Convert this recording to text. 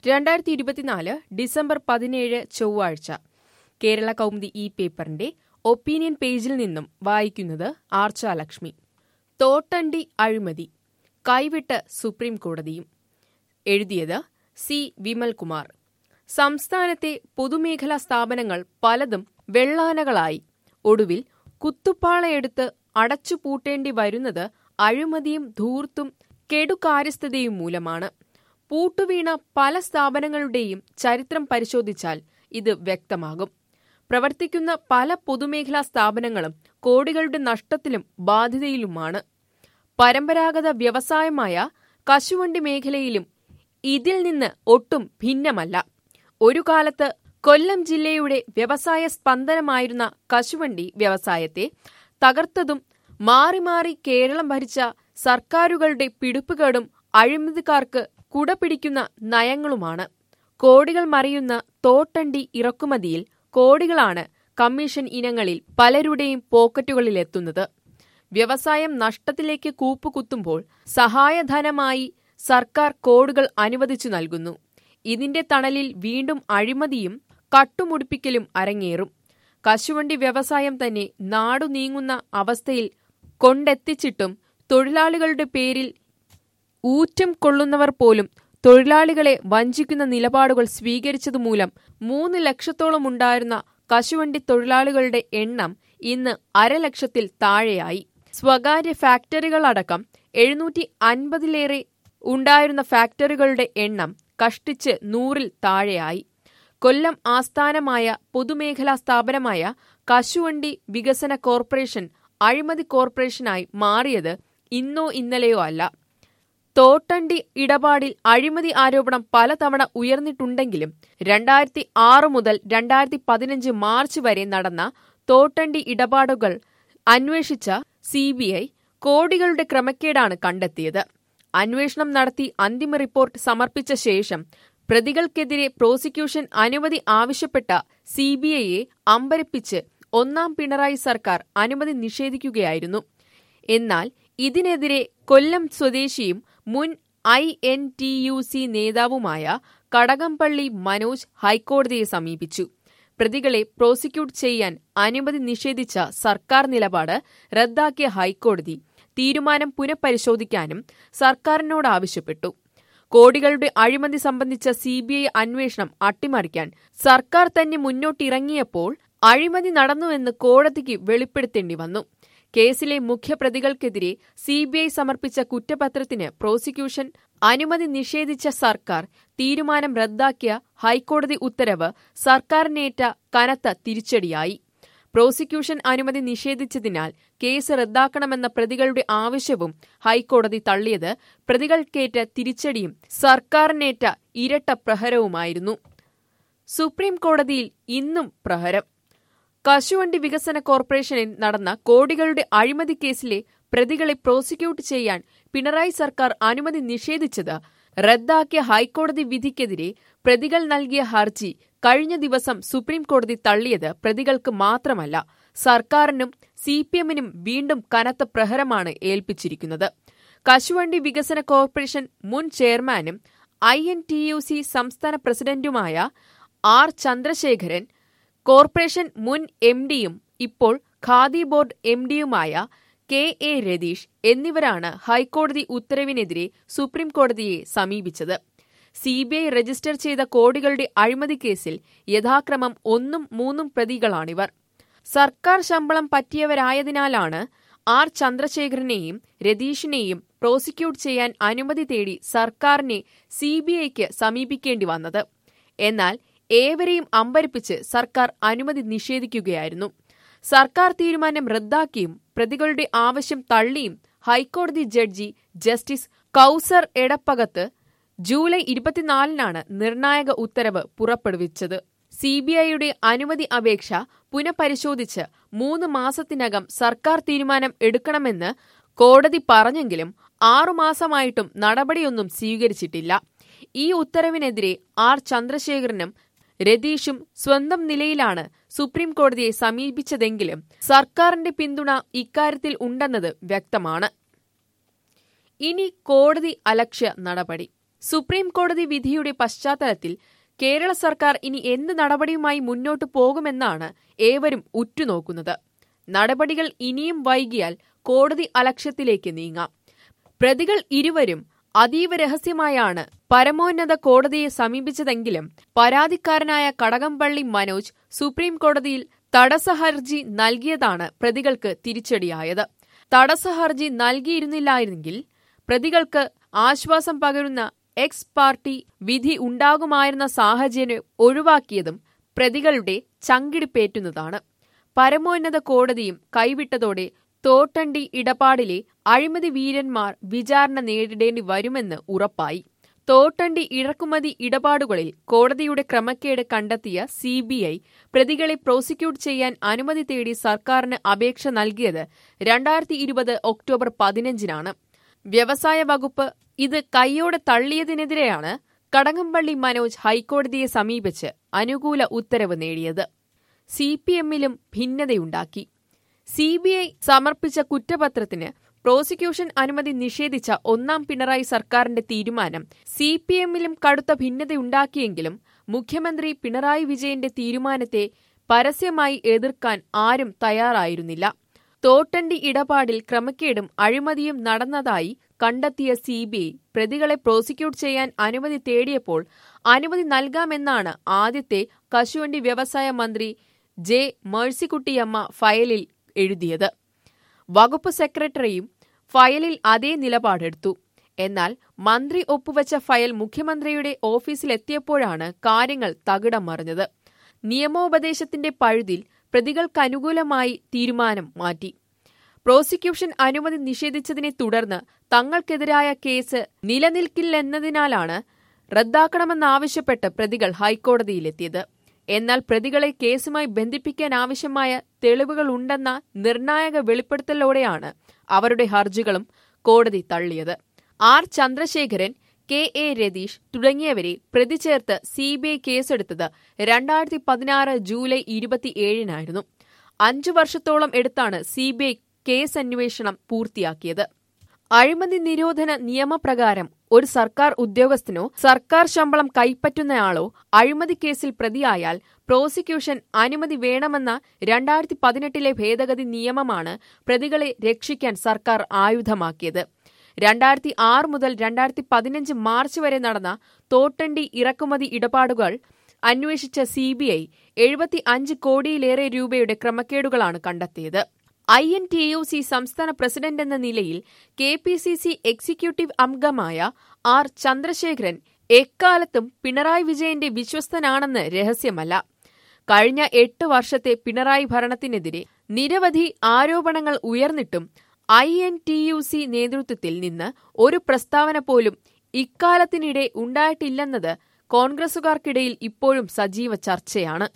രണ്ടായിരത്തി ഇരുപത്തിനാല് ഡിസംബർ പതിനേഴ് ചൊവ്വാഴ്ച കേരള കൗമുദി ഈ പേപ്പറിന്റെ ഒപ്പീനിയൻ പേജിൽ നിന്നും വായിക്കുന്നത് ആർച്ചാലക്ഷ്മി തോട്ടണ്ടി അഴിമതി കൈവിട്ട് സുപ്രീം കോടതിയും എഴുതിയത് സി വിമൽകുമാർ സംസ്ഥാനത്തെ പൊതുമേഖലാ സ്ഥാപനങ്ങൾ പലതും വെള്ളാനകളായി ഒടുവിൽ കുത്തുപ്പാളയെടുത്ത് അടച്ചുപൂട്ടേണ്ടി വരുന്നത് അഴിമതിയും ധൂർത്തും കെടുകാര്യസ്ഥതയും മൂലമാണ് പൂട്ടുവീണ പല സ്ഥാപനങ്ങളുടെയും ചരിത്രം പരിശോധിച്ചാൽ ഇത് വ്യക്തമാകും പ്രവർത്തിക്കുന്ന പല പൊതുമേഖലാ സ്ഥാപനങ്ങളും കോടികളുടെ നഷ്ടത്തിലും ബാധ്യതയിലുമാണ് പരമ്പരാഗത വ്യവസായമായ കശുവണ്ടി മേഖലയിലും ഇതിൽ നിന്ന് ഒട്ടും ഭിന്നമല്ല ഒരു കാലത്ത് കൊല്ലം ജില്ലയുടെ വ്യവസായ സ്പന്ദനമായിരുന്ന കശുവണ്ടി വ്യവസായത്തെ തകർത്തതും മാറി മാറി കേരളം ഭരിച്ച സർക്കാരുകളുടെ പിടിപ്പുകേടും അഴിമതിക്കാർക്ക് കുടപിടിക്കുന്ന നയങ്ങളുമാണ് കോടികൾ മറിയുന്ന തോട്ടണ്ടി ഇറക്കുമതിയിൽ കോടികളാണ് കമ്മീഷൻ ഇനങ്ങളിൽ പലരുടെയും പോക്കറ്റുകളിലെത്തുന്നത് വ്യവസായം നഷ്ടത്തിലേക്ക് കൂപ്പുകുത്തുമ്പോൾ സഹായധനമായി സർക്കാർ കോടുകൾ അനുവദിച്ചു നൽകുന്നു ഇതിന്റെ തണലിൽ വീണ്ടും അഴിമതിയും കട്ടുമുടിപ്പിക്കലും അരങ്ങേറും കശുവണ്ടി വ്യവസായം തന്നെ നാടു നീങ്ങുന്ന അവസ്ഥയിൽ കൊണ്ടെത്തിച്ചിട്ടും തൊഴിലാളികളുടെ പേരിൽ ഊറ്റം കൊള്ളുന്നവർ പോലും തൊഴിലാളികളെ വഞ്ചിക്കുന്ന നിലപാടുകൾ സ്വീകരിച്ചതുമൂലം മൂന്ന് ലക്ഷത്തോളം ഉണ്ടായിരുന്ന കശുവണ്ടി തൊഴിലാളികളുടെ എണ്ണം ഇന്ന് അരലക്ഷത്തിൽ താഴെയായി സ്വകാര്യ ഫാക്ടറികളടക്കം എഴുന്നൂറ്റി അൻപതിലേറെ ഉണ്ടായിരുന്ന ഫാക്ടറികളുടെ എണ്ണം കഷ്ടിച്ച് നൂറിൽ താഴെയായി കൊല്ലം ആസ്ഥാനമായ പൊതുമേഖലാ സ്ഥാപനമായ കശുവണ്ടി വികസന കോർപ്പറേഷൻ അഴിമതി കോർപ്പറേഷനായി മാറിയത് ഇന്നോ ഇന്നലെയോ അല്ല തോട്ടണ്ടി ഇടപാടിൽ അഴിമതി ആരോപണം പലതവണ ഉയർന്നിട്ടുണ്ടെങ്കിലും രണ്ടായിരത്തി ആറ് മുതൽ രണ്ടായിരത്തി പതിനഞ്ച് മാർച്ച് വരെ നടന്ന തോട്ടണ്ടി ഇടപാടുകൾ അന്വേഷിച്ച സി ബി ഐ കോടികളുടെ ക്രമക്കേടാണ് കണ്ടെത്തിയത് അന്വേഷണം നടത്തി അന്തിമ റിപ്പോർട്ട് സമർപ്പിച്ച ശേഷം പ്രതികൾക്കെതിരെ പ്രോസിക്യൂഷൻ അനുമതി ആവശ്യപ്പെട്ട സി ബി ഐയെ അമ്പരപ്പിച്ച് ഒന്നാം പിണറായി സർക്കാർ അനുമതി നിഷേധിക്കുകയായിരുന്നു എന്നാൽ ഇതിനെതിരെ കൊല്ലം സ്വദേശിയും മുൻ I N T U C നേതാവുമായ കടകംപള്ളി മനോജ് ഹൈക്കോടതിയെ സമീപിച്ചു പ്രതികളെ പ്രോസിക്യൂട്ട് ചെയ്യാൻ അനുമതി നിഷേധിച്ച സർക്കാർ നിലപാട് റദ്ദാക്കിയ ഹൈക്കോടതി തീരുമാനം പുനഃപരിശോധിക്കാനും സർക്കാരിനോട് ആവശ്യപ്പെട്ടു കോടികളുടെ അഴിമതി സംബന്ധിച്ച സി ബി ഐ അന്വേഷണം അട്ടിമറിക്കാൻ സർക്കാർ തന്നെ മുന്നോട്ടിറങ്ങിയപ്പോൾ അഴിമതി നടന്നുവെന്ന് കോടതിക്ക് വെളിപ്പെടുത്തേണ്ടി വന്നു കേസിലെ മുഖ്യപ്രതികൾക്കെതിരെ സി ബി ഐ സമർപ്പിച്ച കുറ്റപത്രത്തിന് പ്രോസിക്യൂഷൻ അനുമതി നിഷേധിച്ച സർക്കാർ തീരുമാനം റദ്ദാക്കിയ ഹൈക്കോടതി ഉത്തരവ് സർക്കാരിനേറ്റ കനത്ത തിരിച്ചടിയായി പ്രോസിക്യൂഷൻ അനുമതി നിഷേധിച്ചതിനാൽ കേസ് റദ്ദാക്കണമെന്ന പ്രതികളുടെ ആവശ്യവും ഹൈക്കോടതി തള്ളിയത് പ്രതികൾക്കേറ്റ തിരിച്ചടിയും സർക്കാരിനേറ്റ ഇരട്ട പ്രഹരവുമായിരുന്നു സുപ്രീം കോടതിയിൽ ഇന്നും പ്രഹരം കശുവണ്ടി വികസന കോർപ്പറേഷനിൽ നടന്ന കോടികളുടെ അഴിമതി കേസിലെ പ്രതികളെ പ്രോസിക്യൂട്ട് ചെയ്യാൻ പിണറായി സർക്കാർ അനുമതി നിഷേധിച്ചത് റദ്ദാക്കിയ ഹൈക്കോടതി വിധിക്കെതിരെ പ്രതികൾ നൽകിയ ഹർജി കഴിഞ്ഞ ദിവസം സുപ്രീം കോടതി തള്ളിയത് പ്രതികൾക്ക് മാത്രമല്ല സർക്കാരിനും സി പി എമ്മിനും വീണ്ടും കനത്ത പ്രഹരമാണ് ഏൽപ്പിച്ചിരിക്കുന്നത് കശുവണ്ടി വികസന കോർപ്പറേഷൻ മുൻ ചെയർമാനും I N T U C സംസ്ഥാന പ്രസിഡന്റുമായ ആർ ചന്ദ്രശേഖരൻ കോർപ്പറേഷൻ മുൻ എം ഡിയും ഇപ്പോൾ ഖാദി ബോർഡ് എം ഡിയുമായ കെ എ രതീഷ് എന്നിവരാണ് ഹൈക്കോടതി ഉത്തരവിനെതിരെ സുപ്രീം കോടതിയെ സമീപിച്ചത് സി ബി ഐ രജിസ്റ്റർ ചെയ്ത കോടികളുടെ അഴിമതി കേസിൽ യഥാക്രമം ഒന്നും മൂന്നും പ്രതികളാണിവർ സർക്കാർ ശമ്പളം പറ്റിയവരായതിനാലാണ് ആർ ചന്ദ്രശേഖരനെയും രതീഷിനെയും പ്രോസിക്യൂട്ട് ചെയ്യാൻ അനുമതി തേടി സർക്കാരിനെ സി ബി ഐക്ക് സമീപിക്കേണ്ടി വന്നത് എന്നാൽ ഏവരെയും അമ്പരിപ്പിച്ച് സർക്കാർ അനുമതി നിഷേധിക്കുകയായിരുന്നു സർക്കാർ തീരുമാനം റദ്ദാക്കിയും പ്രതികളുടെ ആവശ്യം തള്ളിയും ഹൈക്കോടതി judge justice Kauser Edappagath July ഇരുപത്തിനാലിനാണ് നിർണായക ഉത്തരവ് പുറപ്പെടുവിച്ചത് സിബിഐയുടെ അനുമതി അപേക്ഷ പുനഃപരിശോധിച്ച് മൂന്ന് മാസത്തിനകം സർക്കാർ തീരുമാനം എടുക്കണമെന്ന് കോടതി പറഞ്ഞെങ്കിലും ആറുമാസമായിട്ടും നടപടിയൊന്നും സ്വീകരിച്ചിട്ടില്ല ഈ ഉത്തരവിനെതിരെ ആർ ചന്ദ്രശേഖരനും രതീഷും സ്വന്തം നിലയിലാണ് സുപ്രീം കോടതിയെ സമീപിച്ചതെങ്കിലും സർക്കാരിന്റെ പിന്തുണ ഇക്കാര്യത്തിൽ ഉണ്ടെന്നത് വ്യക്തമാണ് ഇനി കോടതി അലക്ഷ്യ നടപടി സുപ്രീം കോടതി വിധിയുടെ പശ്ചാത്തലത്തിൽ കേരള സർക്കാർ ഇനി എന്ത് നടപടിയുമായി മുന്നോട്ടു പോകുമെന്നാണ് ഏവരും ഉറ്റുനോക്കുന്നത് നടപടികൾ ഇനിയും വൈകിയാൽ കോടതി അലക്ഷ്യത്തിലേക്ക് നീങ്ങാം പ്രതികൾ ഇരുവരും അതീവ രഹസ്യമായാണ് പരമോന്നത കോടതിയെ സമീപിച്ചതെങ്കിലും പരാതിക്കാരനായ കടകംപള്ളി മനോജ് സുപ്രീം കോടതിയിൽ തടസ്സ ഹർജി നൽകിയതാണ് പ്രതികൾക്ക് തിരിച്ചടിയായത് തടസ്സ ഹർജി നൽകിയിരുന്നില്ലായിരുന്നെങ്കിൽ പ്രതികൾക്ക് ആശ്വാസം പകരുന്ന എക്സ് പാർട്ടി വിധി ഉണ്ടാകുമായിരുന്ന സാഹചര്യം ഒഴിവാക്കിയതും പ്രതികളുടെ ചങ്കിടിപ്പേറ്റുന്നതാണ് പരമോന്നത കോടതിയും കൈവിട്ടതോടെ തോട്ടണ്ടി ഇടപാടിലെ അഴിമതി വീരന്മാർ വിചാരണ നേരിടേണ്ടി വരുമെന്ന് ഉറപ്പായി തോട്ടണ്ടി ഇറക്കുമതി ഇടപാടുകളിൽ കോടതിയുടെ ക്രമക്കേട് കണ്ടെത്തിയ സിബിഐ പ്രതികളെ പ്രോസിക്യൂട്ട് ചെയ്യാൻ അനുമതി തേടി സർക്കാരിന് അപേക്ഷ നൽകിയത് രണ്ടായിരത്തി ഇരുപത് ഒക്ടോബർ പതിനഞ്ചിനാണ് വ്യവസായ വകുപ്പ് ഇത് കൈയോടെ തള്ളിയതിനെതിരെയാണ് കടകംപള്ളി മനോജ് ഹൈക്കോടതിയെ സമീപിച്ച് അനുകൂല ഉത്തരവ് നേടിയത് സി പി എമ്മിലും ഭിന്നതയുണ്ടാക്കി സി ബി ഐ സമർപ്പിച്ച കുറ്റപത്രത്തിന് പ്രോസിക്യൂഷൻ അനുമതി നിഷേധിച്ച ഒന്നാം പിണറായി സർക്കാരിന്റെ തീരുമാനം സി പി എമ്മിലും കടുത്ത ഭിന്നതയുണ്ടാക്കിയെങ്കിലും മുഖ്യമന്ത്രി പിണറായി വിജയന്റെ തീരുമാനത്തെ പരസ്യമായി എതിർക്കാൻ ആരും തയ്യാറായിരുന്നില്ല തോട്ടണ്ടി ഇടപാടിൽ ക്രമക്കേടും അഴിമതിയും നടന്നതായി കണ്ടെത്തിയ സി ബി ഐ പ്രതികളെ പ്രോസിക്യൂട്ട് ചെയ്യാൻ അനുമതി തേടിയപ്പോൾ അനുമതി നൽകാമെന്നാണ് ആദ്യത്തെ കശുവണ്ടി വ്യവസായ മന്ത്രി ജെ മേഴ്സിക്കുട്ടിയമ്മ ഫയലിൽ എഴുതിയത് വകുപ്പ് സെക്രട്ടറിയും ഫയലിൽ അതേ നിലപാടെടുത്തു എന്നാൽ മന്ത്രി ഒപ്പുവെച്ച ഫയൽ മുഖ്യമന്ത്രിയുടെ ഓഫീസിലെത്തിയപ്പോഴാണ് കാര്യങ്ങൾ തകിടം മറിഞ്ഞത് നിയമോപദേശത്തിന്റെ പഴുതിൽ പ്രതികൾക്കനുകൂലമായി തീരുമാനം മാറ്റി പ്രോസിക്യൂഷൻ അനുമതി നിഷേധിച്ചതിനെ തുടർന്ന് തങ്ങൾക്കെതിരായ കേസ് നിലനിൽക്കില്ലെന്നതിനാലാണ് റദ്ദാക്കണമെന്നാവശ്യപ്പെട്ട് പ്രതികൾ ഹൈക്കോടതിയിലെത്തിയത് എന്നാൽ പ്രതികളെ കേസുമായി ബന്ധിപ്പിക്കാനാവശ്യമായ തെളിവുകളുണ്ടെന്ന നിർണായക വെളിപ്പെടുത്തലോടെയാണ് അവരുടെ ഹർജികളും കോടതി തള്ളിയത് R Chandrasekharan K A Ratheesh തുടങ്ങിയവരെ പ്രതി ചേർത്ത് സിബിഐ കേസെടുത്തത് രണ്ടായിരത്തി പതിനാറ് ജൂലൈ ഇരുപത്തിയേഴിനായിരുന്നു അഞ്ചു വർഷത്തോളം എടുത്താണ് സിബിഐ കേസ് അന്വേഷണം പൂർത്തിയാക്കിയത് അഴിമതി നിരോധന നിയമപ്രകാരം ഒരു സർക്കാർ ഉദ്യോഗസ്ഥനോ സർക്കാർ ശമ്പളം കൈപ്പറ്റുന്നയാളോ അഴിമതി കേസിൽ പ്രതിയായാൽ പ്രോസിക്യൂഷൻ അനുമതി വേണമെന്ന രണ്ടായിരത്തി പതിനെട്ടിലെ ഭേദഗതി നിയമമാണ് പ്രതികളെ രക്ഷിക്കാൻ സർക്കാർ ആയുധമാക്കിയത് രണ്ടായിരത്തി ആറ് മുതൽ രണ്ടായിരത്തി പതിനഞ്ച് മാർച്ച് വരെ നടന്ന തോട്ടണ്ടി ഇറക്കുമതി ഇടപാടുകൾ അന്വേഷിച്ച സിബിഐ എഴുപത്തി അഞ്ച് കോടിയിലേറെ രൂപയുടെ ക്രമക്കേടുകളാണ് കണ്ടെത്തിയത് I N T U C സംസ്ഥാന പ്രസിഡന്റ് എന്ന നിലയിൽ K P C C executive അംഗമായ ആർ ചന്ദ്രശേഖരൻ എക്കാലത്തും പിണറായി വിജയന്റെ വിശ്വസ്തനാണെന്ന് രഹസ്യമല്ല കഴിഞ്ഞ എട്ട് വർഷത്തെ പിണറായി ഭരണത്തിനെതിരെ നിരവധി ആരോപണങ്ങൾ ഉയർന്നിട്ടും I N T U C നേതൃത്വത്തിൽ നിന്ന് ഒരു പ്രസ്താവന പോലും ഇക്കാലത്തിനിടെ ഉണ്ടായിട്ടില്ലെന്നത് കോൺഗ്രസുകാർക്കിടയിൽ ഇപ്പോഴും സജീവ ചർച്ചയാണ്